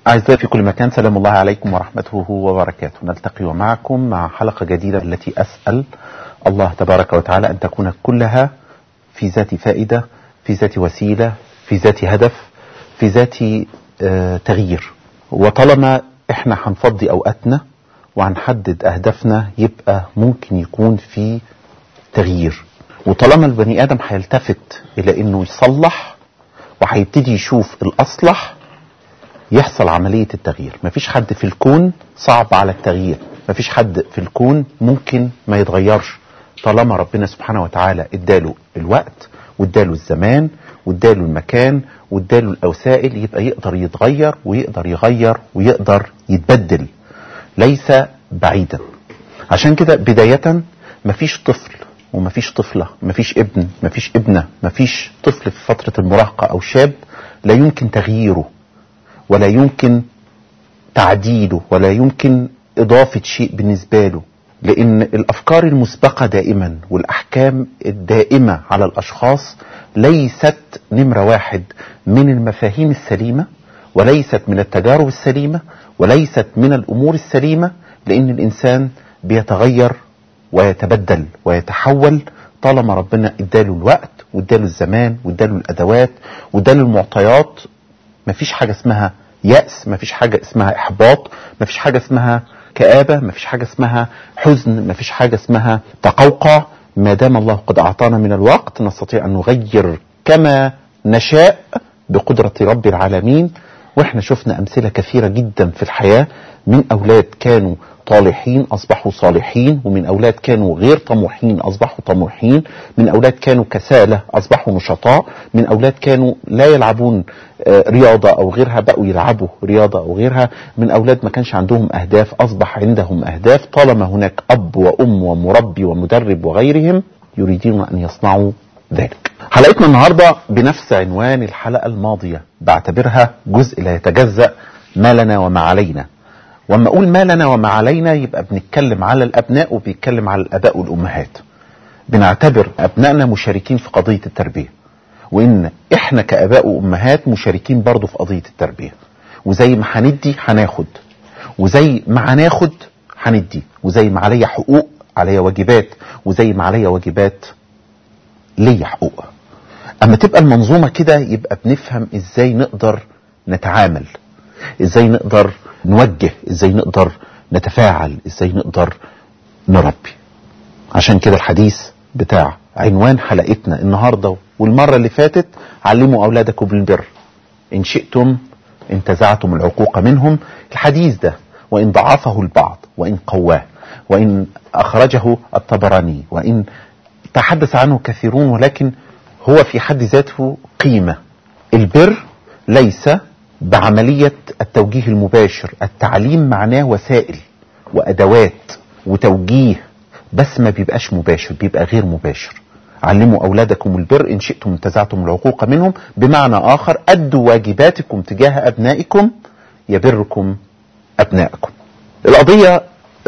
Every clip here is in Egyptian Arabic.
أعزائي في كل مكان سلام الله عليكم ورحمته وبركاته نلتقي معكم مع حلقة جديدة التي أسأل الله تبارك وتعالى أن تكون كلها في ذات فائدة في ذات وسيلة في ذات هدف في ذات آه تغيير وطالما احنا هنفضي أوقاتنا وهنحدد أهدافنا يبقى ممكن يكون في تغيير وطالما البني آدم هيلتفت إلى إنه يصلح وهيبتدي يشوف الأصلح يحصل عملية التغيير مفيش حد في الكون صعب على التغيير مفيش حد في الكون ممكن ما يتغيرش طالما ربنا سبحانه وتعالى اداله الوقت واداله الزمان واداله المكان واداله الوسائل يبقى يقدر يتغير ويقدر يغير ويقدر يتبدل ليس بعيدا عشان كده بداية مفيش طفل ومفيش طفلة مفيش ابن مفيش ابنة مفيش طفل في فترة المراهقة أو شاب لا يمكن تغييره ولا يمكن تعديله ولا يمكن إضافة شيء بالنسبة له لأن الأفكار المسبقة دائما والأحكام الدائمة على الأشخاص ليست نمرة واحد من المفاهيم السليمة وليست من التجارب السليمة وليست من الأمور السليمة لأن الإنسان بيتغير ويتبدل ويتحول طالما ربنا اداله الوقت واداله الزمان واداله الأدوات واداله المعطيات مفيش حاجة اسمها يأس مفيش حاجة اسمها إحباط مفيش حاجة اسمها كآبة مفيش حاجة اسمها حزن مفيش حاجة اسمها تقوقع ما دام الله قد أعطانا من الوقت نستطيع أن نغير كما نشاء بقدرة رب العالمين واحنا شفنا أمثلة كثيرة جدا في الحياة من أولاد كانوا طالحين أصبحوا صالحين ومن أولاد كانوا غير طموحين أصبحوا طموحين من أولاد كانوا كسالة أصبحوا نشطاء من أولاد كانوا لا يلعبون رياضة أو غيرها بقوا يلعبوا رياضة أو غيرها من أولاد ما كانش عندهم أهداف أصبح عندهم أهداف طالما هناك أب وأم ومربي ومدرب وغيرهم يريدون أن يصنعوا ذلك حلقتنا النهاردة بنفس عنوان الحلقة الماضية بعتبرها جزء لا يتجزأ ما لنا وما علينا واما اقول ما لنا وما علينا يبقى بنتكلم على الابناء وبيتكلم على الاباء والامهات بنعتبر ابنائنا مشاركين في قضيه التربيه وان احنا كاباء وامهات مشاركين برضه في قضيه التربيه وزي ما هندي هناخد وزي ما هناخد هندي وزي ما عليا حقوق عليا واجبات وزي ما عليا واجبات ليا حقوق اما تبقى المنظومه كده يبقى بنفهم ازاي نقدر نتعامل ازاي نقدر نوجه ازاي نقدر نتفاعل ازاي نقدر نربي عشان كده الحديث بتاع عنوان حلقتنا النهاردة والمرة اللي فاتت علموا أولادكم بالبر إن شئتم انتزعتم العقوق منهم الحديث ده وإن ضعفه البعض وإن قواه وإن أخرجه الطبراني وإن تحدث عنه كثيرون ولكن هو في حد ذاته قيمة البر ليس بعملية التوجيه المباشر التعليم معناه وسائل وأدوات وتوجيه بس ما بيبقاش مباشر بيبقى غير مباشر علموا أولادكم البر إن شئتم انتزعتم العقوق منهم بمعنى آخر أدوا واجباتكم تجاه أبنائكم يبركم أبنائكم القضية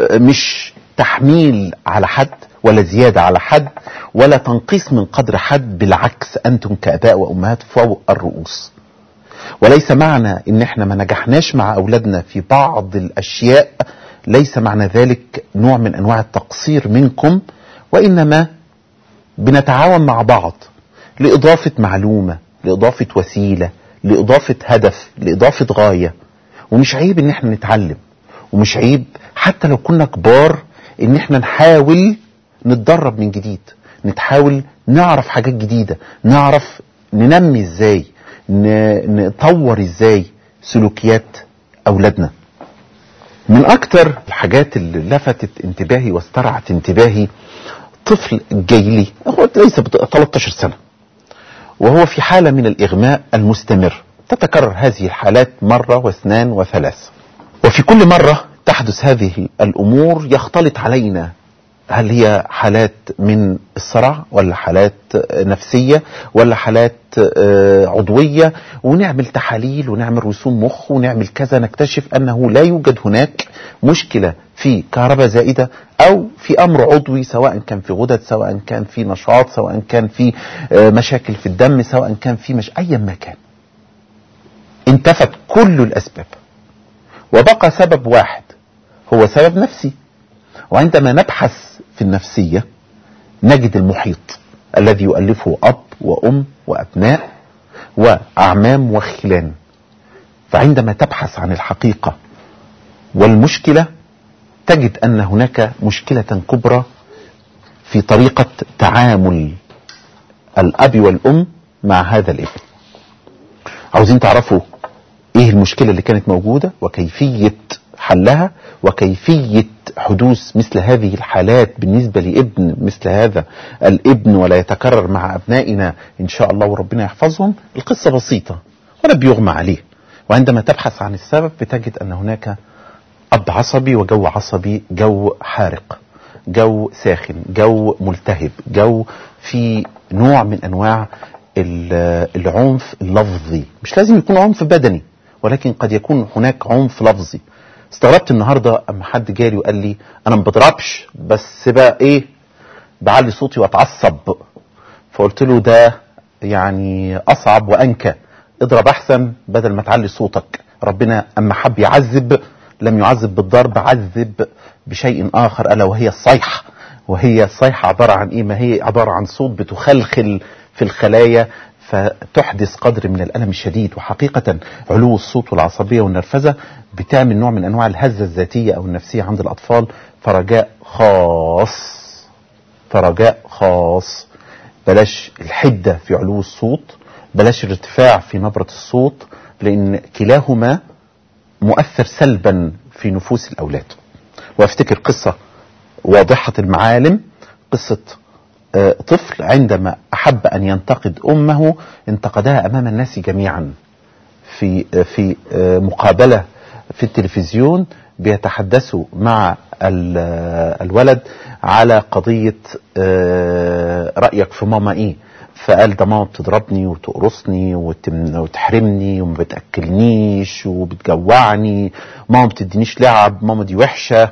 مش تحميل على حد ولا زيادة على حد ولا تنقيص من قدر حد بالعكس أنتم كأباء وأمهات فوق الرؤوس وليس معنى ان احنا ما نجحناش مع اولادنا في بعض الاشياء ليس معنى ذلك نوع من انواع التقصير منكم وانما بنتعاون مع بعض لاضافه معلومه لاضافه وسيله لاضافه هدف لاضافه غايه ومش عيب ان احنا نتعلم ومش عيب حتى لو كنا كبار ان احنا نحاول نتدرب من جديد نتحاول نعرف حاجات جديده نعرف ننمي ازاي نطور ازاي سلوكيات اولادنا من اكتر الحاجات اللي لفتت انتباهي واسترعت انتباهي طفل جاي لي هو ليس 13 سنة وهو في حالة من الاغماء المستمر تتكرر هذه الحالات مرة واثنان وثلاث وفي كل مرة تحدث هذه الامور يختلط علينا هل هي حالات من الصرع ولا حالات نفسية ولا حالات عضوية ونعمل تحاليل ونعمل رسوم مخ ونعمل كذا نكتشف أنه لا يوجد هناك مشكلة في كهرباء زائدة أو في أمر عضوي سواء كان في غدد سواء كان في نشاط سواء كان في مشاكل في الدم سواء كان في مش أي ما كان انتفت كل الأسباب وبقى سبب واحد هو سبب نفسي وعندما نبحث في النفسية نجد المحيط الذي يؤلفه أب وأم وأبناء وأعمام وخلان فعندما تبحث عن الحقيقة والمشكلة تجد أن هناك مشكلة كبرى في طريقة تعامل الأب والأم مع هذا الابن عاوزين تعرفوا ايه المشكلة اللي كانت موجودة وكيفية حلها وكيفية حدوث مثل هذه الحالات بالنسبة لابن مثل هذا الابن ولا يتكرر مع أبنائنا إن شاء الله وربنا يحفظهم القصة بسيطة ولا بيغمى عليه وعندما تبحث عن السبب بتجد أن هناك أب عصبي وجو عصبي جو حارق جو ساخن جو ملتهب جو في نوع من أنواع العنف اللفظي مش لازم يكون عنف بدني ولكن قد يكون هناك عنف لفظي استغربت النهارده اما حد جالي وقال لي انا ما بضربش بس بقى ايه بعلي صوتي واتعصب فقلت له ده يعني اصعب وانكى اضرب احسن بدل ما تعلي صوتك ربنا اما حب يعذب لم يعذب بالضرب عذب بشيء اخر الا وهي الصيحه وهي الصيحه عباره عن ايه ما هي عباره عن صوت بتخلخل في الخلايا فتحدث قدر من الألم الشديد وحقيقة علو الصوت والعصبية والنرفزة بتعمل نوع من أنواع الهزة الذاتية أو النفسية عند الأطفال فرجاء خاص فرجاء خاص بلاش الحدة في علو الصوت بلاش الارتفاع في نبرة الصوت لأن كلاهما مؤثر سلبا في نفوس الأولاد وافتكر قصة واضحة المعالم قصة طفل عندما أحب أن ينتقد أمه انتقدها أمام الناس جميعا في في مقابلة في التلفزيون بيتحدثوا مع الولد على قضية رأيك في ماما إيه فقال ده ماما بتضربني وتقرصني وتحرمني وما بتاكلنيش وبتجوعني ماما ما بتدينيش لعب ماما دي وحشه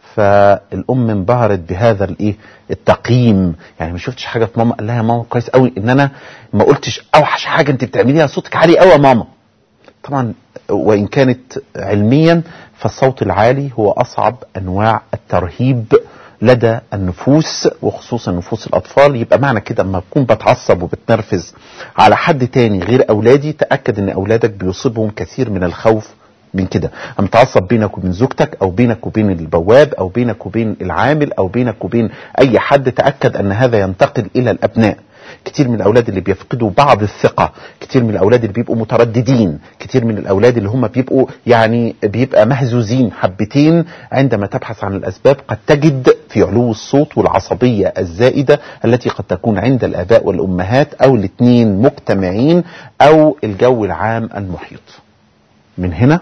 فالام انبهرت بهذا الايه التقييم يعني ما شفتش حاجه في ماما قال لها يا ماما كويس قوي ان انا ما قلتش اوحش حاجه انت بتعمليها صوتك عالي قوي يا ماما طبعا وان كانت علميا فالصوت العالي هو اصعب انواع الترهيب لدى النفوس وخصوصا نفوس الاطفال يبقى معنى كده اما اكون بتعصب وبتنرفز على حد تاني غير اولادي تاكد ان اولادك بيصيبهم كثير من الخوف من كده اما تعصب بينك وبين زوجتك او بينك وبين البواب او بينك وبين العامل او بينك وبين اي حد تاكد ان هذا ينتقل الى الابناء كتير من الاولاد اللي بيفقدوا بعض الثقه كتير من الاولاد اللي بيبقوا مترددين كتير من الاولاد اللي هم بيبقوا يعني بيبقى مهزوزين حبتين عندما تبحث عن الاسباب قد تجد في علو الصوت والعصبيه الزائده التي قد تكون عند الاباء والامهات او الاثنين مجتمعين او الجو العام المحيط من هنا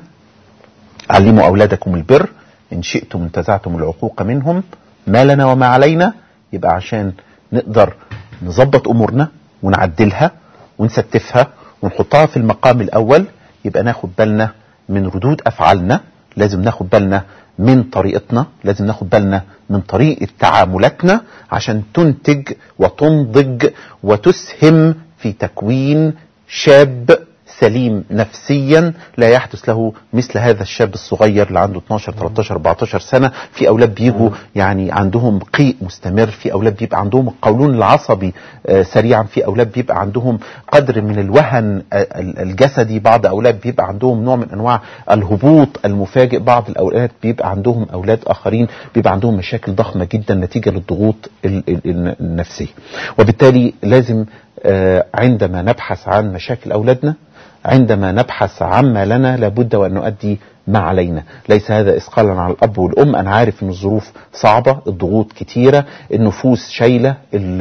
علموا اولادكم البر ان شئتم انتزعتم العقوق منهم ما لنا وما علينا يبقى عشان نقدر نظبط امورنا ونعدلها ونستفها ونحطها في المقام الاول يبقى ناخد بالنا من ردود افعالنا لازم ناخد بالنا من طريقتنا لازم ناخد بالنا من طريقه تعاملاتنا عشان تنتج وتنضج وتسهم في تكوين شاب سليم نفسيا لا يحدث له مثل هذا الشاب الصغير اللي عنده 12 13 14 سنه في اولاد بيجوا يعني عندهم قيء مستمر في اولاد بيبقى عندهم القولون العصبي سريعا في اولاد بيبقى عندهم قدر من الوهن الجسدي بعض اولاد بيبقى عندهم نوع من انواع الهبوط المفاجئ بعض الاولاد بيبقى عندهم اولاد اخرين بيبقى عندهم مشاكل ضخمه جدا نتيجه للضغوط النفسيه وبالتالي لازم عندما نبحث عن مشاكل اولادنا عندما نبحث عما لنا لابد وان نؤدي ما علينا ليس هذا اثقالا على الاب والام انا عارف ان الظروف صعبه الضغوط كتيره النفوس شايله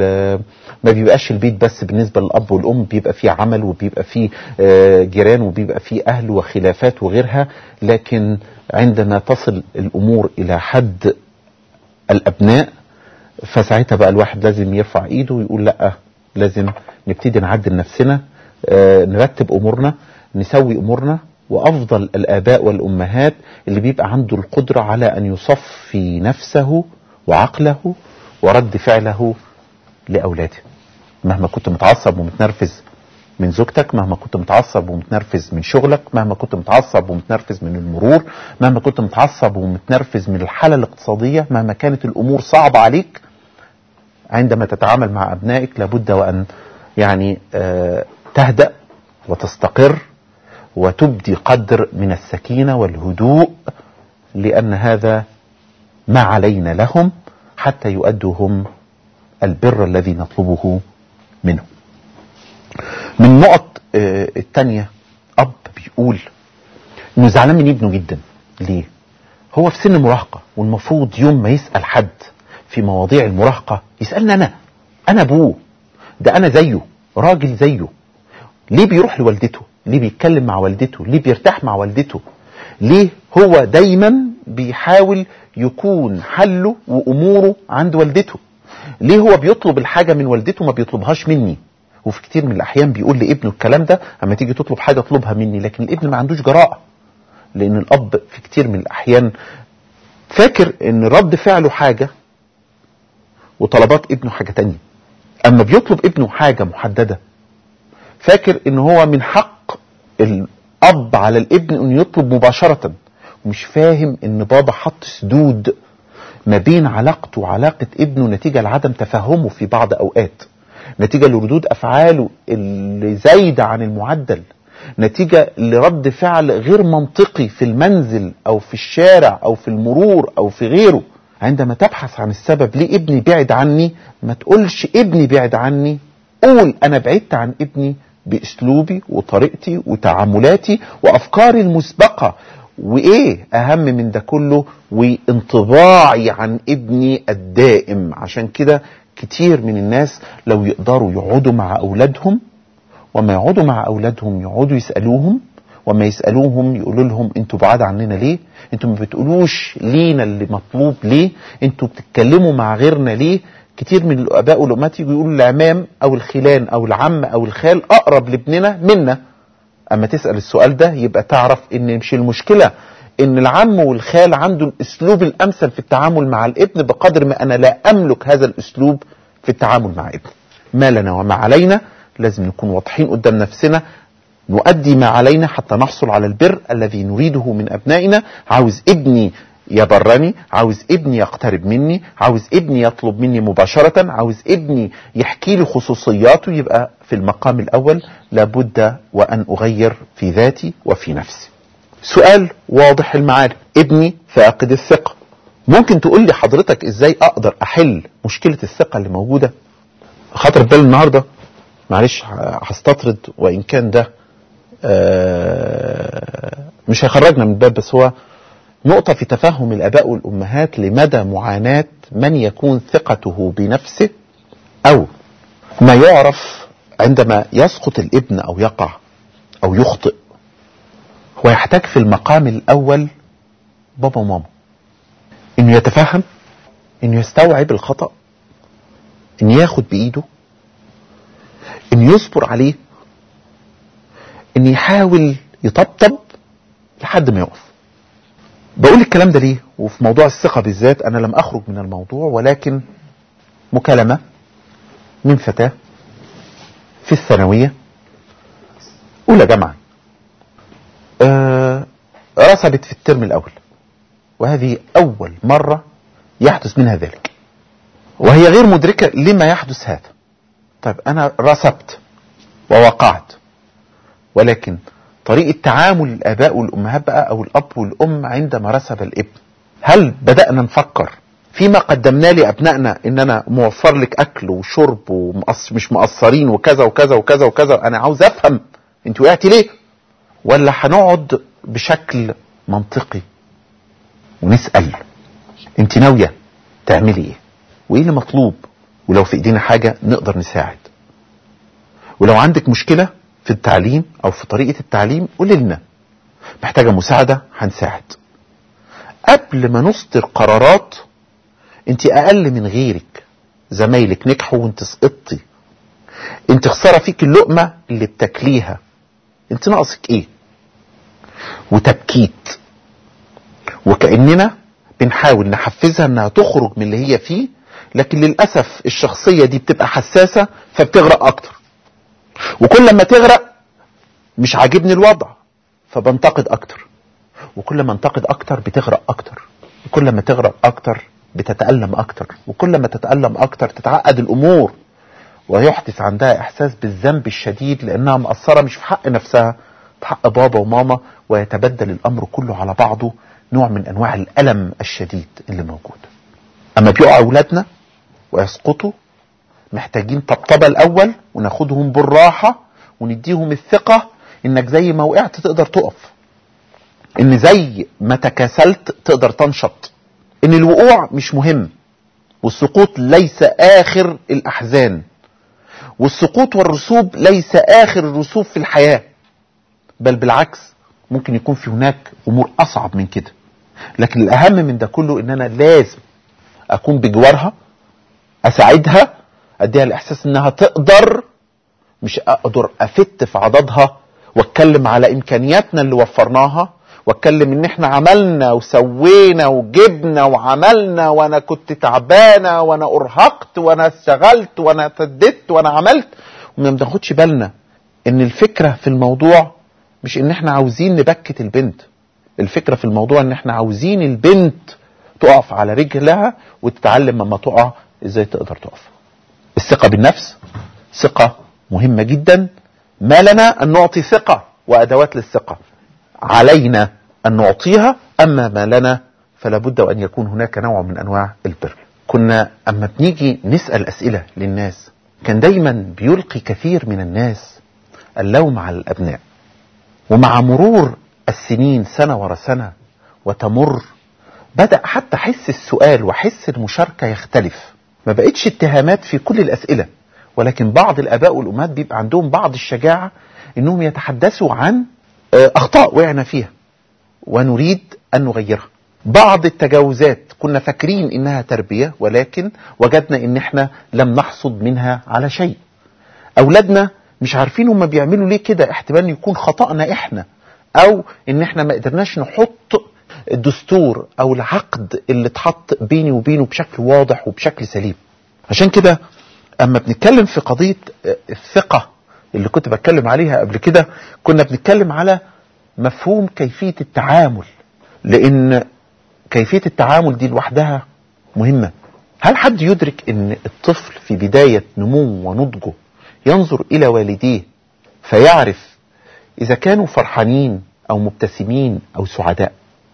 ما بيبقاش البيت بس بالنسبه للاب والام بيبقى فيه عمل وبيبقى فيه جيران وبيبقى فيه اهل وخلافات وغيرها لكن عندما تصل الامور الى حد الابناء فساعتها بقى الواحد لازم يرفع ايده ويقول لا لازم نبتدي نعدل نفسنا آه نرتب امورنا نسوي امورنا وافضل الاباء والامهات اللي بيبقى عنده القدره على ان يصفي نفسه وعقله ورد فعله لاولاده مهما كنت متعصب ومتنرفز من زوجتك مهما كنت متعصب ومتنرفز من شغلك مهما كنت متعصب ومتنرفز من المرور مهما كنت متعصب ومتنرفز من الحالة الاقتصادية مهما كانت الأمور صعبة عليك عندما تتعامل مع أبنائك لابد وأن يعني آه، تهدأ وتستقر وتبدي قدر من السكينة والهدوء لأن هذا ما علينا لهم حتى يؤدوا هم البر الذي نطلبه منهم من النقط آه، التانية أب بيقول إنه زعلان من ابنه جدا ليه؟ هو في سن مراهقة والمفروض يوم ما يسأل حد في مواضيع المراهقة يسألني أنا أنا أبوه ده أنا زيه راجل زيه ليه بيروح لوالدته ليه بيتكلم مع والدته ليه بيرتاح مع والدته ليه هو دايما بيحاول يكون حله واموره عند والدته ليه هو بيطلب الحاجة من والدته ما بيطلبهاش مني وفي كتير من الاحيان بيقول لابنه الكلام ده اما تيجي تطلب حاجة اطلبها مني لكن الابن ما عندوش جراءة لان الاب في كتير من الاحيان فاكر ان رد فعله حاجة وطلبات ابنه حاجة تانية اما بيطلب ابنه حاجة محددة فاكر ان هو من حق الاب على الابن انه يطلب مباشرة ومش فاهم ان بابا حط سدود ما بين علاقته وعلاقة ابنه نتيجة لعدم تفهمه في بعض اوقات نتيجة لردود افعاله اللي زايدة عن المعدل نتيجة لرد فعل غير منطقي في المنزل او في الشارع او في المرور او في غيره عندما تبحث عن السبب ليه ابني بعد عني ما تقولش ابني بعد عني قول انا بعدت عن ابني باسلوبي وطريقتي وتعاملاتي وافكاري المسبقه وايه اهم من ده كله وانطباعي عن ابني الدائم عشان كده كتير من الناس لو يقدروا يقعدوا مع اولادهم وما يقعدوا مع اولادهم يقعدوا يسالوهم وما يسالوهم يقولوا لهم انتوا بعاد عننا ليه انتوا ما بتقولوش لينا اللي مطلوب ليه انتوا بتتكلموا مع غيرنا ليه كتير من الاباء والامهات يجوا يقولوا العمام او الخلان او العم او الخال اقرب لابننا منا اما تسال السؤال ده يبقى تعرف ان مش المشكله ان العم والخال عنده الاسلوب الامثل في التعامل مع الابن بقدر ما انا لا املك هذا الاسلوب في التعامل مع ابني ما لنا وما علينا لازم نكون واضحين قدام نفسنا نؤدي ما علينا حتى نحصل على البر الذي نريده من ابنائنا عاوز ابني يبرني عاوز ابني يقترب مني عاوز ابني يطلب مني مباشرة عاوز ابني يحكي لي خصوصياته يبقى في المقام الأول لابد وأن أغير في ذاتي وفي نفسي سؤال واضح المعالم ابني فاقد الثقة ممكن تقول لي حضرتك ازاي اقدر احل مشكلة الثقة اللي موجودة خاطر بال النهاردة معلش هستطرد وان كان ده آه، مش هيخرجنا من الباب بس هو نقطة في تفهم الآباء والأمهات لمدى معاناة من يكون ثقته بنفسه أو ما يعرف عندما يسقط الابن أو يقع أو يخطئ هو يحتاج في المقام الأول بابا وماما إنه يتفهم إنه يستوعب الخطأ إنه ياخد بإيده إنه يصبر عليه إنه يحاول يطبطب لحد ما يقف بقول الكلام ده ليه وفي موضوع الثقة بالذات أنا لم أخرج من الموضوع ولكن مكالمة من فتاة في الثانوية أولى جامعة آه رسبت في الترم الأول وهذه أول مرة يحدث منها ذلك وهي غير مدركة لما يحدث هذا طيب أنا رسبت ووقعت ولكن طريقة تعامل الآباء والأمهات بقى أو الأب والأم عندما رسب الابن هل بدأنا نفكر فيما قدمناه لأبنائنا إن أنا موفر لك أكل وشرب ومش مقصرين وكذا وكذا وكذا وكذا أنا عاوز أفهم أنت وقعتي ليه ولا هنقعد بشكل منطقي ونسأل أنت ناوية تعملي إيه وإيه اللي مطلوب ولو في إيدينا حاجة نقدر نساعد ولو عندك مشكلة في التعليم او في طريقة التعليم قولي لنا محتاجة مساعدة هنساعد قبل ما نصدر قرارات انت اقل من غيرك زمايلك نجحوا وانت سقطتي انت خسارة فيك اللقمة اللي بتاكليها انت ناقصك ايه وتبكيت وكأننا بنحاول نحفزها انها تخرج من اللي هي فيه لكن للأسف الشخصية دي بتبقى حساسة فبتغرق اكتر وكل ما تغرق مش عاجبني الوضع فبنتقد اكتر وكل ما انتقد اكتر بتغرق اكتر وكل ما تغرق اكتر بتتألم اكتر وكل ما تتألم اكتر تتعقد الامور ويحدث عندها احساس بالذنب الشديد لانها مقصرة مش في حق نفسها في حق بابا وماما ويتبدل الامر كله على بعضه نوع من انواع الالم الشديد اللي موجود اما بيقع اولادنا ويسقطوا محتاجين طبطبة الاول وناخدهم بالراحة ونديهم الثقة انك زي ما وقعت تقدر تقف ان زي ما تكاسلت تقدر تنشط ان الوقوع مش مهم والسقوط ليس اخر الاحزان والسقوط والرسوب ليس اخر الرسوب في الحياة بل بالعكس ممكن يكون في هناك امور اصعب من كده لكن الاهم من ده كله ان انا لازم اكون بجوارها اساعدها اديها الاحساس انها تقدر مش اقدر افت في عضدها واتكلم على امكانياتنا اللي وفرناها واتكلم ان احنا عملنا وسوينا وجبنا وعملنا وانا كنت تعبانه وانا ارهقت وانا اشتغلت وانا سددت وانا عملت وما بناخدش بالنا ان الفكره في الموضوع مش ان احنا عاوزين نبكت البنت الفكره في الموضوع ان احنا عاوزين البنت تقف على رجلها وتتعلم لما تقع ازاي تقدر تقف الثقه بالنفس ثقه مهمه جدا ما لنا ان نعطي ثقه وادوات للثقه علينا ان نعطيها اما ما لنا فلا بد وان يكون هناك نوع من انواع البر كنا اما بنيجي نسال اسئله للناس كان دايما بيلقي كثير من الناس اللوم على الابناء ومع مرور السنين سنه ورا سنه وتمر بدا حتى حس السؤال وحس المشاركه يختلف ما بقتش اتهامات في كل الاسئله ولكن بعض الاباء والامهات بيبقى عندهم بعض الشجاعه انهم يتحدثوا عن اخطاء وقعنا فيها ونريد ان نغيرها بعض التجاوزات كنا فاكرين انها تربيه ولكن وجدنا ان احنا لم نحصد منها على شيء اولادنا مش عارفين هم بيعملوا ليه كده احتمال يكون خطأنا احنا او ان احنا ما قدرناش نحط الدستور او العقد اللي اتحط بيني وبينه بشكل واضح وبشكل سليم عشان كده اما بنتكلم في قضية الثقة اللي كنت بتكلم عليها قبل كده كنا بنتكلم على مفهوم كيفية التعامل لان كيفية التعامل دي لوحدها مهمة هل حد يدرك ان الطفل في بداية نموه ونضجه ينظر الى والديه فيعرف اذا كانوا فرحانين او مبتسمين او سعداء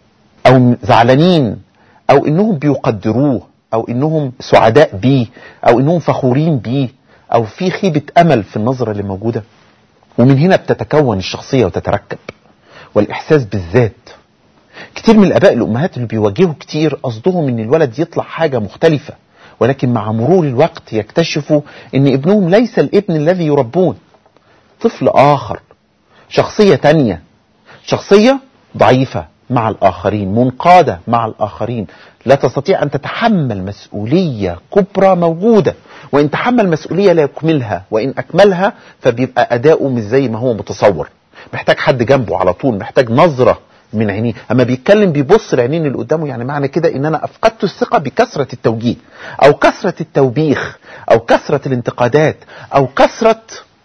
او زعلانين او انهم بيقدروه او انهم سعداء بيه او انهم فخورين بيه او في خيبة امل في النظرة اللي موجودة ومن هنا بتتكون الشخصية وتتركب والاحساس بالذات كتير من الاباء الامهات اللي بيواجهوا كتير قصدهم ان الولد يطلع حاجة مختلفة ولكن مع مرور الوقت يكتشفوا ان ابنهم ليس الابن الذي يربون طفل اخر شخصية تانية شخصية ضعيفة مع الآخرين منقادة مع الآخرين لا تستطيع أن تتحمل مسؤولية كبرى موجودة وإن تحمل مسؤولية لا يكملها وإن أكملها فبيبقى أداؤه مش زي ما هو متصور محتاج حد جنبه على طول محتاج نظرة من عينيه اما بيتكلم بيبص العينين اللي قدامه يعني معنى كده ان انا افقدت الثقه بكثره التوجيه او كثره التوبيخ او كثره الانتقادات او كثره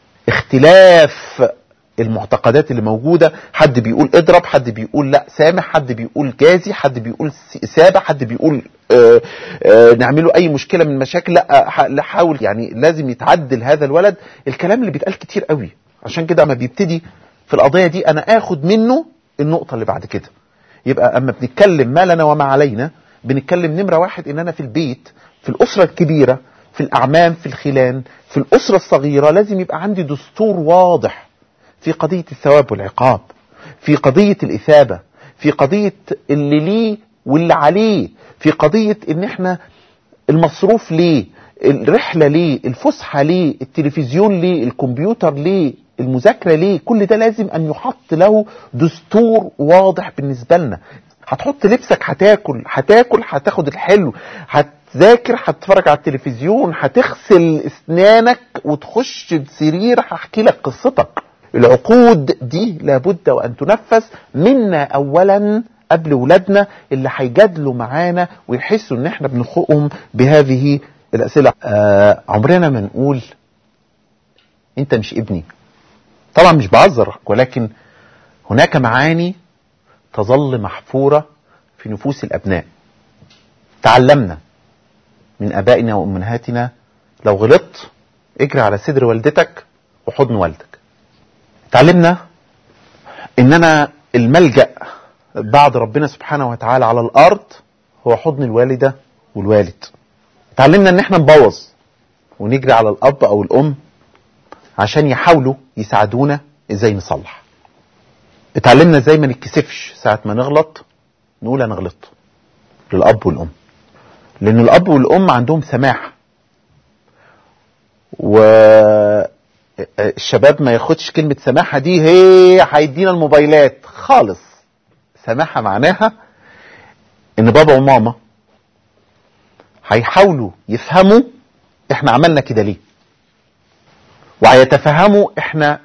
اختلاف المعتقدات اللي موجودة حد بيقول اضرب حد بيقول لا سامح حد بيقول جازي حد بيقول سابع حد بيقول آآ آآ نعمله اي مشكلة من مشاكل لا حاول يعني لازم يتعدل هذا الولد الكلام اللي بيتقال كتير قوي عشان كده اما بيبتدي في القضية دي انا اخد منه النقطة اللي بعد كده يبقى اما بنتكلم ما لنا وما علينا بنتكلم نمرة واحد ان انا في البيت في الاسرة الكبيرة في الاعمام في الخلان في الاسرة الصغيرة لازم يبقى عندي دستور واضح في قضية الثواب والعقاب في قضية الإثابة في قضية اللي ليه واللي عليه في قضية ان احنا المصروف ليه الرحلة ليه الفسحة ليه التلفزيون ليه الكمبيوتر ليه المذاكرة ليه كل ده لازم ان يحط له دستور واضح بالنسبة لنا هتحط لبسك هتاكل هتاكل هتاخد الحلو هتذاكر هتتفرج على التلفزيون هتغسل اسنانك وتخش السرير هحكي لك قصتك العقود دي لابد وان تنفذ منا اولا قبل ولادنا اللي هيجادلوا معانا ويحسوا ان احنا بنخوقهم بهذه الاسئله آه عمرنا ما نقول انت مش ابني طبعا مش بعذر ولكن هناك معاني تظل محفورة في نفوس الأبناء تعلمنا من أبائنا وأمهاتنا لو غلطت اجري على صدر والدتك وحضن والدك تعلمنا اننا الملجأ بعد ربنا سبحانه وتعالى على الارض هو حضن الوالدة والوالد تعلمنا ان احنا نبوظ ونجري على الاب او الام عشان يحاولوا يساعدونا ازاي نصلح اتعلمنا ازاي ما نتكسفش ساعة ما نغلط نقول انا غلطت للاب والام لان الاب والام عندهم سماح والشباب ما ياخدش كلمة سماحة دي هي هيدينا الموبايلات خالص سماحة معناها ان بابا وماما هيحاولوا يفهموا احنا عملنا كده ليه وهيتفهموا احنا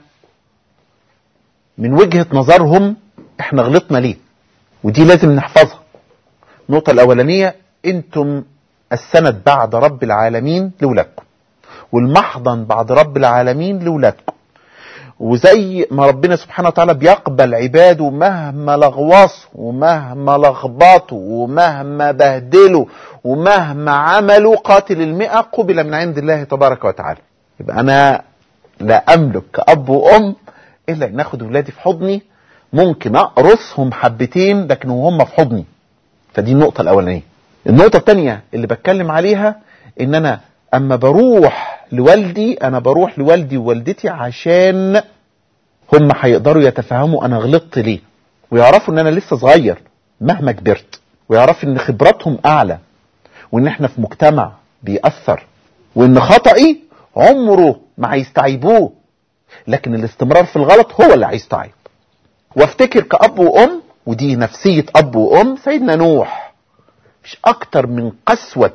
من وجهة نظرهم احنا غلطنا ليه ودي لازم نحفظها النقطة الأولانية انتم السند بعد رب العالمين لولادكم والمحضن بعد رب العالمين لولادكم وزي ما ربنا سبحانه وتعالى بيقبل عباده مهما لغوصوا ومهما لخبطوا ومهما بهدلوا ومهما عملوا قاتل المئة قبل من عند الله تبارك وتعالى يبقى أنا لا أملك كأب وأم إلا أن أخد ولادي في حضني ممكن أقرصهم حبتين لكن وهم في حضني فدي النقطة الأولانية النقطة الثانية اللي بتكلم عليها إن أنا أما بروح لوالدي أنا بروح لوالدي ووالدتي عشان هم هيقدروا يتفهموا أنا غلطت ليه ويعرفوا إن أنا لسه صغير مهما كبرت ويعرفوا إن خبراتهم أعلى وإن إحنا في مجتمع بيأثر وإن خطأي عمره ما هيستعيبوه لكن الاستمرار في الغلط هو اللي هيستعيب وافتكر كأب وأم ودي نفسية أب وأم سيدنا نوح مش أكتر من قسوة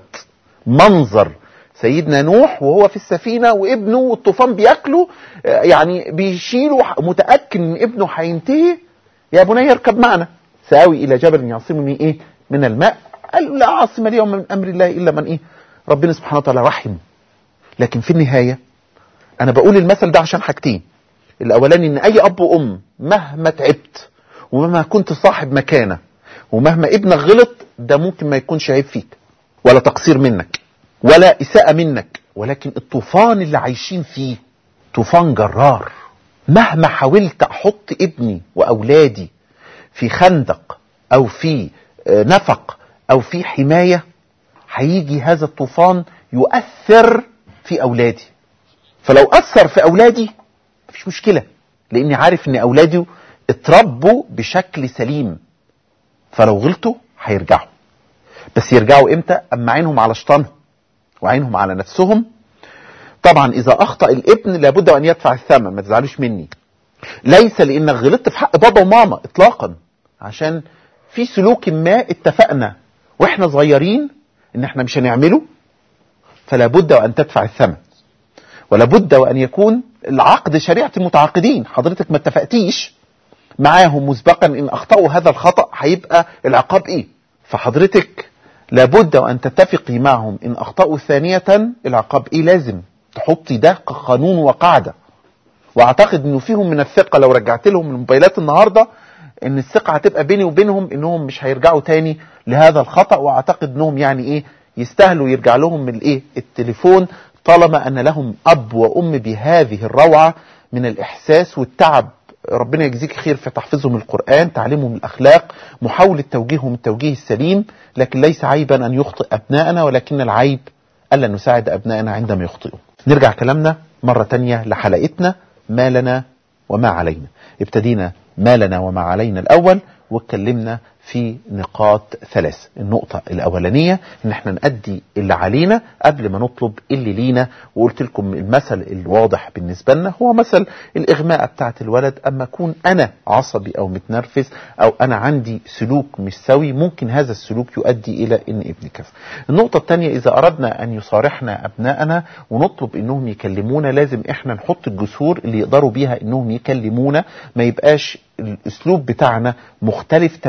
منظر سيدنا نوح وهو في السفينة وابنه والطوفان بياكله يعني بيشيله متأكد ان ابنه هينتهي يا بني اركب معنا سآوي إلى جبل يعصمني إيه من الماء قال لا عاصم اليوم من أمر الله إلا من إيه ربنا سبحانه وتعالى رحم لكن في النهاية أنا بقول المثل ده عشان حاجتين الأولاني إن أي أب وأم مهما تعبت ومهما كنت صاحب مكانة ومهما ابنك غلط ده ممكن ما يكونش عيب فيك ولا تقصير منك ولا إساءة منك ولكن الطوفان اللي عايشين فيه طوفان جرار مهما حاولت أحط ابني وأولادي في خندق أو في نفق أو في حماية هيجي هذا الطوفان يؤثر في أولادي فلو أثر في أولادي مفيش مشكلة لأني عارف أن أولادي اتربوا بشكل سليم فلو غلطوا هيرجعوا بس يرجعوا امتى اما عينهم على شيطانهم وعينهم على نفسهم طبعا اذا اخطا الابن لابد ان يدفع الثمن ما تزعلوش مني ليس لانك غلطت في حق بابا وماما اطلاقا عشان في سلوك ما اتفقنا واحنا صغيرين ان احنا مش هنعمله فلا بد وان تدفع الثمن ولا بد وان يكون العقد شريعه المتعاقدين حضرتك ما اتفقتيش معاهم مسبقا ان اخطاوا هذا الخطا هيبقى العقاب ايه فحضرتك لابد وان تتفقي معهم ان اخطاوا ثانيه العقاب ايه لازم تحطي ده كقانون وقاعده واعتقد انه فيهم من الثقه لو رجعت لهم الموبايلات النهارده ان الثقه هتبقى بيني وبينهم انهم مش هيرجعوا تاني لهذا الخطا واعتقد انهم يعني ايه يستاهلوا يرجع لهم من الايه التليفون طالما ان لهم اب وام بهذه الروعه من الاحساس والتعب ربنا يجزيك خير في تحفيظهم القرآن تعليمهم الأخلاق محاولة توجيههم التوجيه السليم لكن ليس عيبا أن يخطئ أبناءنا ولكن العيب ألا نساعد أبنائنا عندما يخطئون نرجع كلامنا مرة تانية لحلقتنا ما لنا وما علينا ابتدينا ما لنا وما علينا الأول واتكلمنا في نقاط ثلاث النقطة الأولانية إن احنا نأدي اللي علينا قبل ما نطلب اللي لينا وقلت لكم المثل الواضح بالنسبة لنا هو مثل الإغماء بتاعت الولد أما أكون أنا عصبي أو متنرفز أو أنا عندي سلوك مش سوي ممكن هذا السلوك يؤدي إلى إن ابني كذا النقطة الثانية إذا أردنا أن يصارحنا أبناءنا ونطلب إنهم يكلمونا لازم إحنا نحط الجسور اللي يقدروا بيها إنهم يكلمونا ما يبقاش الأسلوب بتاعنا مختلف تماما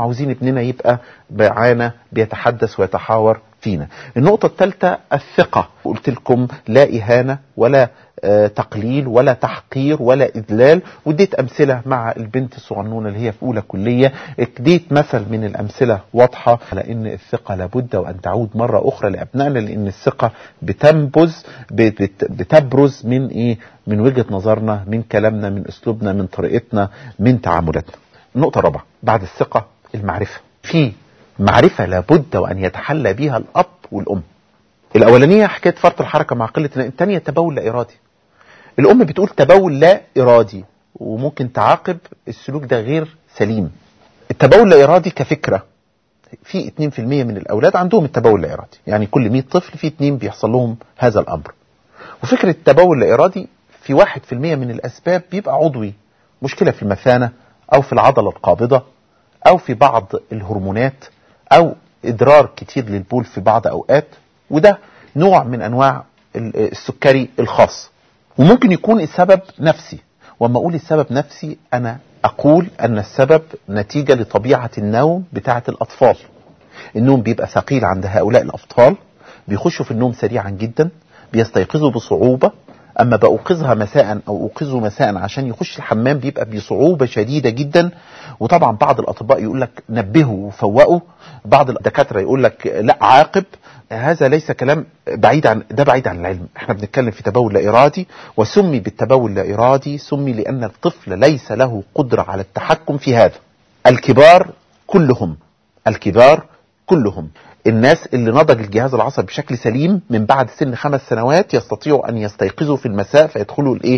وعاوزين ابننا يبقى معانا بيتحدث ويتحاور فينا النقطة الثالثة الثقة قلت لكم لا إهانة ولا آه، تقليل ولا تحقير ولا إذلال واديت أمثلة مع البنت الصغنونة اللي هي في أولى كلية اديت مثل من الأمثلة واضحة على أن الثقة لابد وأن تعود مرة أخرى لأبنائنا لأن الثقة بتنبز بت- بتبرز من إيه من وجهة نظرنا من كلامنا من أسلوبنا من طريقتنا من تعاملاتنا النقطة الرابعة بعد الثقة المعرفة في معرفة لابد وأن يتحلى بها الأب والأم الأولانية حكاية فرط الحركة مع قلة النوم الثانية تبول لا إرادي الأم بتقول تبول لا إرادي وممكن تعاقب السلوك ده غير سليم التبول لا إرادي كفكرة في 2% من الأولاد عندهم التبول لا إرادي يعني كل 100 طفل في 2 بيحصل لهم هذا الأمر وفكرة التبول لا إرادي في 1% من الأسباب بيبقى عضوي مشكلة في المثانة أو في العضلة القابضة أو في بعض الهرمونات أو إدرار كتير للبول في بعض أوقات وده نوع من أنواع ال- السكري الخاص وممكن يكون السبب نفسي وما أقول السبب نفسي أنا أقول أن السبب نتيجة لطبيعة النوم بتاعة الأطفال النوم بيبقى ثقيل عند هؤلاء الأطفال بيخشوا في النوم سريعا جدا بيستيقظوا بصعوبة أما بأوقظها مساء أو أوقظه مساء عشان يخش الحمام بيبقى بصعوبة شديدة جدا وطبعا بعض الأطباء يقول لك نبهوا وفوقوا بعض الدكاترة يقول لك لا عاقب هذا ليس كلام بعيد عن ده بعيد عن العلم احنا بنتكلم في تبول لا إرادي وسمي بالتبول لا إرادي سمي لأن الطفل ليس له قدرة على التحكم في هذا الكبار كلهم الكبار كلهم الناس اللي نضج الجهاز العصبي بشكل سليم من بعد سن خمس سنوات يستطيعوا ان يستيقظوا في المساء فيدخلوا الايه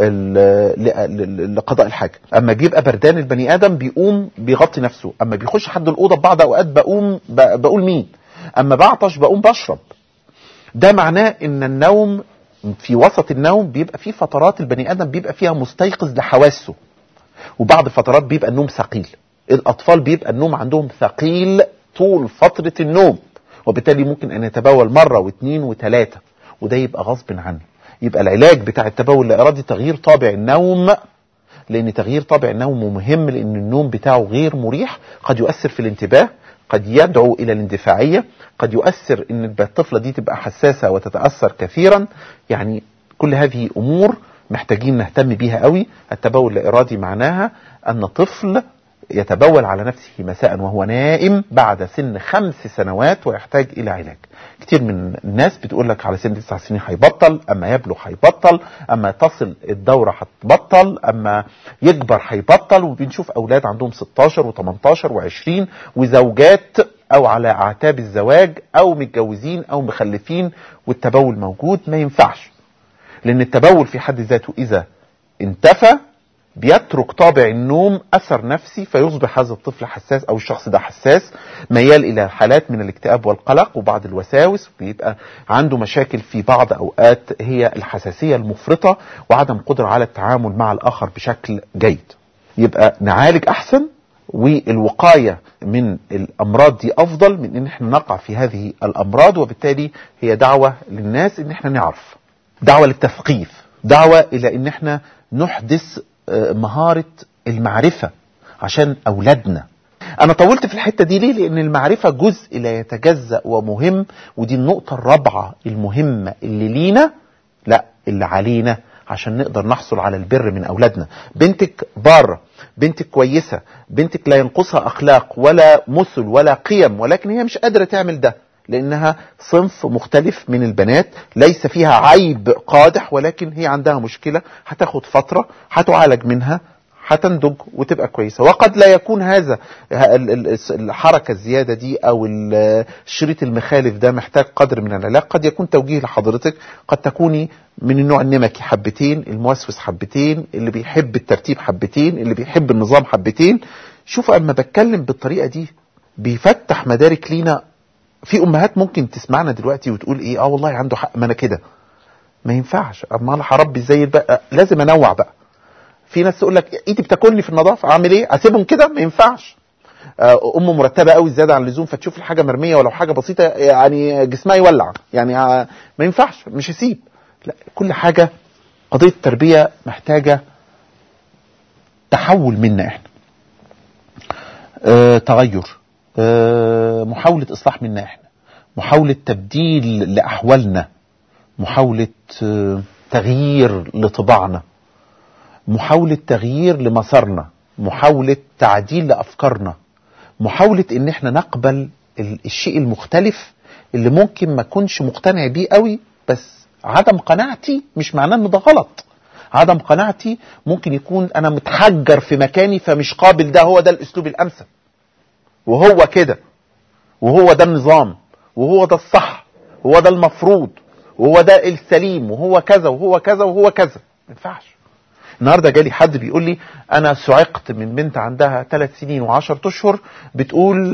ال- ل- ل- لقضاء الحاجه اما بيبقى بردان البني ادم بيقوم بيغطي نفسه اما بيخش حد الاوضه بعض اوقات بقوم ب- بقول مين اما بعطش بقوم بشرب ده معناه ان النوم في وسط النوم بيبقى في فترات البني ادم بيبقى فيها مستيقظ لحواسه وبعض الفترات بيبقى النوم ثقيل الاطفال بيبقى النوم عندهم ثقيل طول فترة النوم وبالتالي ممكن ان يتبول مرة واثنين وثلاثة وده يبقى غصب عنه يبقى العلاج بتاع التبول اللا ارادي تغيير طابع النوم لان تغيير طابع النوم مهم لان النوم بتاعه غير مريح قد يؤثر في الانتباه قد يدعو الى الاندفاعيه قد يؤثر ان الطفله دي تبقى حساسه وتتاثر كثيرا يعني كل هذه امور محتاجين نهتم بيها قوي التبول اللا ارادي معناها ان طفل يتبول على نفسه مساء وهو نائم بعد سن خمس سنوات ويحتاج الى علاج كتير من الناس بتقول لك على سن تسع سنين هيبطل اما يبلغ هيبطل اما تصل الدوره هتبطل اما يكبر هيبطل وبنشوف اولاد عندهم 16 و18 و20 وزوجات او على اعتاب الزواج او متجوزين او مخلفين والتبول موجود ما ينفعش لان التبول في حد ذاته اذا انتفى بيترك طابع النوم اثر نفسي فيصبح هذا الطفل حساس او الشخص ده حساس ميال الى حالات من الاكتئاب والقلق وبعض الوساوس بيبقى عنده مشاكل في بعض اوقات هي الحساسيه المفرطه وعدم قدره على التعامل مع الاخر بشكل جيد يبقى نعالج احسن والوقايه من الامراض دي افضل من ان احنا نقع في هذه الامراض وبالتالي هي دعوه للناس ان احنا نعرف دعوه للتثقيف دعوه الى ان احنا نحدث مهارة المعرفة عشان أولادنا أنا طولت في الحتة دي ليه؟ لأن المعرفة جزء لا يتجزأ ومهم ودي النقطة الرابعة المهمة اللي لينا لا اللي علينا عشان نقدر نحصل على البر من أولادنا بنتك بارة بنتك كويسة بنتك لا ينقصها أخلاق ولا مثل ولا قيم ولكن هي مش قادرة تعمل ده لانها صنف مختلف من البنات ليس فيها عيب قادح ولكن هي عندها مشكلة هتاخد فترة هتعالج منها هتنضج وتبقى كويسة وقد لا يكون هذا الحركة الزيادة دي او الشريط المخالف ده محتاج قدر من العلاج قد يكون توجيه لحضرتك قد تكوني من النوع النمكي حبتين الموسوس حبتين اللي بيحب الترتيب حبتين اللي بيحب النظام حبتين شوف اما بتكلم بالطريقة دي بيفتح مدارك لينا في امهات ممكن تسمعنا دلوقتي وتقول ايه اه والله عنده حق ما انا كده ما ينفعش اما انا هربي ازاي بقى لازم انوع بقى في ناس تقول لك ايدي بتاكلني في النظافه اعمل ايه اسيبهم كده ما ينفعش ام مرتبه قوي زياده عن اللزوم فتشوف الحاجه مرميه ولو حاجه بسيطه يعني جسمها يولع يعني ما ينفعش مش هسيب لا كل حاجه قضيه التربيه محتاجه تحول منا احنا آه تغير آه محاولة إصلاح منا إحنا محاولة تبديل لأحوالنا محاولة آه تغيير لطباعنا محاولة تغيير لمسارنا محاولة تعديل لأفكارنا محاولة ان احنا نقبل الشيء المختلف اللي ممكن ما كنش مقتنع بيه قوي بس عدم قناعتي مش معناه ان ده غلط عدم قناعتي ممكن يكون انا متحجر في مكاني فمش قابل ده هو ده الاسلوب الامثل وهو كده وهو ده النظام وهو ده الصح وهو ده المفروض وهو ده السليم وهو كذا وهو كذا وهو كذا ما ينفعش النهارده جالي حد بيقول لي انا صعقت من بنت عندها ثلاث سنين وعشرة اشهر بتقول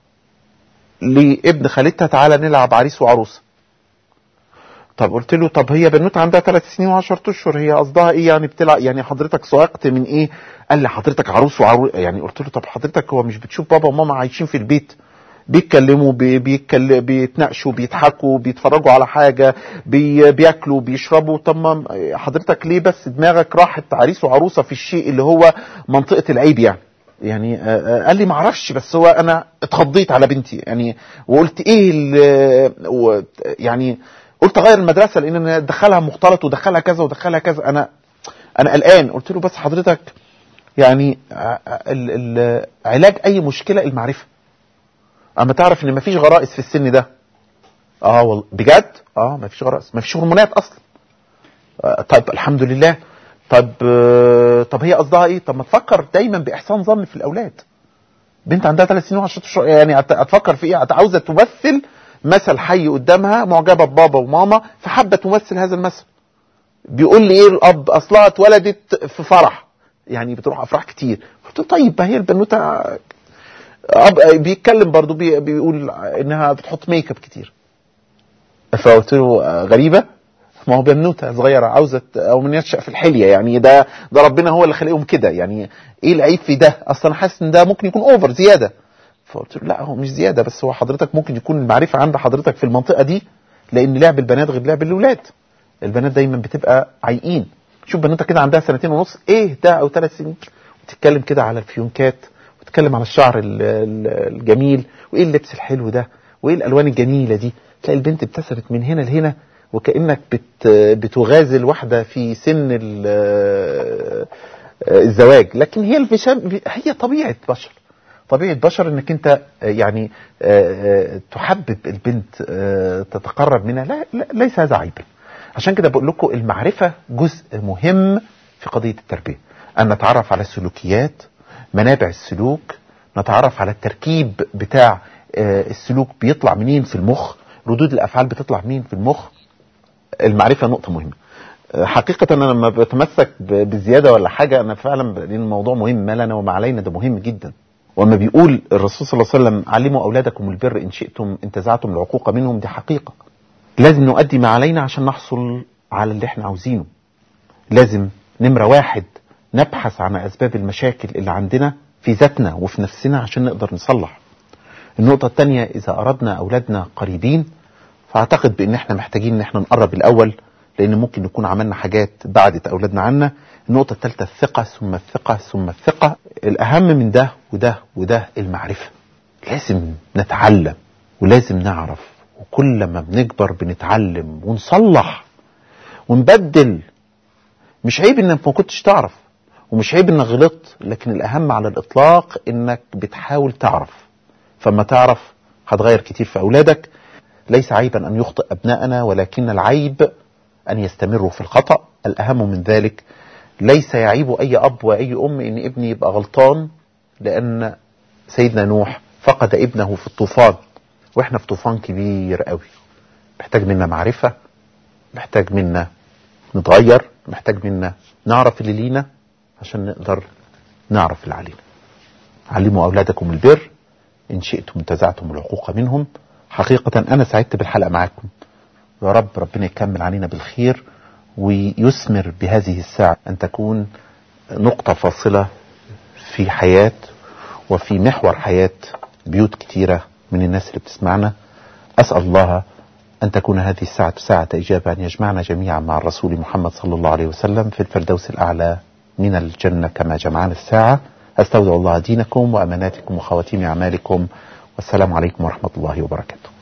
لابن خالتها تعالى نلعب عريس وعروسه طب قلت له طب هي بنوته عندها ثلاث سنين وعشرة اشهر هي قصدها ايه يعني بتلعب يعني حضرتك صعقت من ايه قال لي حضرتك عروس وعروس يعني قلت له طب حضرتك هو مش بتشوف بابا وماما عايشين في البيت بيتكلموا بي بيتكلم بيتناقشوا بيضحكوا بيتفرجوا على حاجه بي بياكلوا بيشربوا طب ما حضرتك ليه بس دماغك راحت عريس وعروسه في الشيء اللي هو منطقه العيب يعني يعني قال لي ما اعرفش بس هو انا اتخضيت على بنتي يعني وقلت ايه يعني قلت اغير المدرسه لان انا ادخلها مختلط ودخلها كذا ودخلها كذا انا انا قلقان قلت له بس حضرتك يعني ال ال علاج اي مشكله المعرفه اما تعرف ان مفيش غرائز في السن ده اه والله بجد اه مفيش غرائز مفيش هرمونات اصلا آه طيب الحمد لله طب آه طب هي قصدها ايه طب ما تفكر دايما باحسان ظن في الاولاد بنت عندها ثلاث سنين وعشرة شهور يعني هتفكر في ايه عاوزه تمثل مثل حي قدامها معجبه ببابا وماما فحابه تمثل هذا المثل بيقول لي ايه الاب اصلها اتولدت في فرح يعني بتروح افراح كتير قلت له طيب ما هي البنوته بيتكلم برضه بي بيقول انها بتحط ميك اب كتير فقلت له غريبه ما هو بنوته صغيره عاوزه او من ينشا في الحليه يعني ده ده ربنا هو اللي خلقهم كده يعني ايه العيب في ده اصلا حاسس ان ده ممكن يكون اوفر زياده فقلت له لا هو مش زياده بس هو حضرتك ممكن يكون المعرفه عند حضرتك في المنطقه دي لان لعب البنات غير لعب الاولاد البنات دايما بتبقى عايقين شوف بنوته كده عندها سنتين ونص ايه ده او ثلاث سنين وتتكلم كده على الفيونكات وتتكلم على الشعر الجميل وايه اللبس الحلو ده وايه الالوان الجميله دي تلاقي البنت ابتسمت من هنا لهنا وكانك بت بتغازل واحده في سن الزواج لكن هي الفشام هي طبيعه بشر طبيعه بشر انك انت يعني تحبب البنت تتقرب منها لا, لا ليس هذا عيبا عشان كده بقول لكم المعرفه جزء مهم في قضيه التربيه ان نتعرف على السلوكيات منابع السلوك نتعرف على التركيب بتاع السلوك بيطلع منين في المخ ردود الافعال بتطلع منين في المخ المعرفه نقطه مهمه حقيقة أنا لما بتمسك بزيادة ولا حاجة أنا فعلا لأن الموضوع مهم ما لنا وما علينا ده مهم جدا وما بيقول الرسول صلى الله عليه وسلم علموا أولادكم البر إن شئتم انتزعتم العقوق منهم دي حقيقة لازم نؤدي ما علينا عشان نحصل على اللي احنا عاوزينه لازم نمرة واحد نبحث عن أسباب المشاكل اللي عندنا في ذاتنا وفي نفسنا عشان نقدر نصلح النقطة الثانية إذا أردنا أولادنا قريبين فأعتقد بأن احنا محتاجين أن احنا نقرب الأول لأن ممكن نكون عملنا حاجات بعدت أولادنا عنا النقطة الثالثة الثقة ثم الثقة ثم الثقة الأهم من ده وده وده المعرفة لازم نتعلم ولازم نعرف وكل ما بنكبر بنتعلم ونصلح ونبدل مش عيب انك ما كنتش تعرف ومش عيب انك غلطت لكن الاهم على الاطلاق انك بتحاول تعرف فما تعرف هتغير كتير في اولادك ليس عيبا ان يخطئ ابنائنا ولكن العيب ان يستمروا في الخطا الاهم من ذلك ليس يعيب اي اب واي ام ان ابني يبقى غلطان لان سيدنا نوح فقد ابنه في الطوفان واحنا في طوفان كبير قوي محتاج منا معرفه محتاج منا نتغير محتاج منا نعرف اللي لينا عشان نقدر نعرف اللي علينا علموا أولادكم البر إن شئتم انتزعتم العقوق منهم حقيقة أنا سعدت بالحلقة معاكم يا رب ربنا يكمل علينا بالخير ويثمر بهذه الساعة أن تكون نقطة فاصلة في حياة وفي محور حياة بيوت كتيرة من الناس اللي بتسمعنا أسأل الله أن تكون هذه الساعة ساعة إجابة أن يجمعنا جميعا مع الرسول محمد صلى الله عليه وسلم في الفردوس الأعلى من الجنة كما جمعنا الساعة أستودع الله دينكم وأماناتكم وخواتيم أعمالكم والسلام عليكم ورحمة الله وبركاته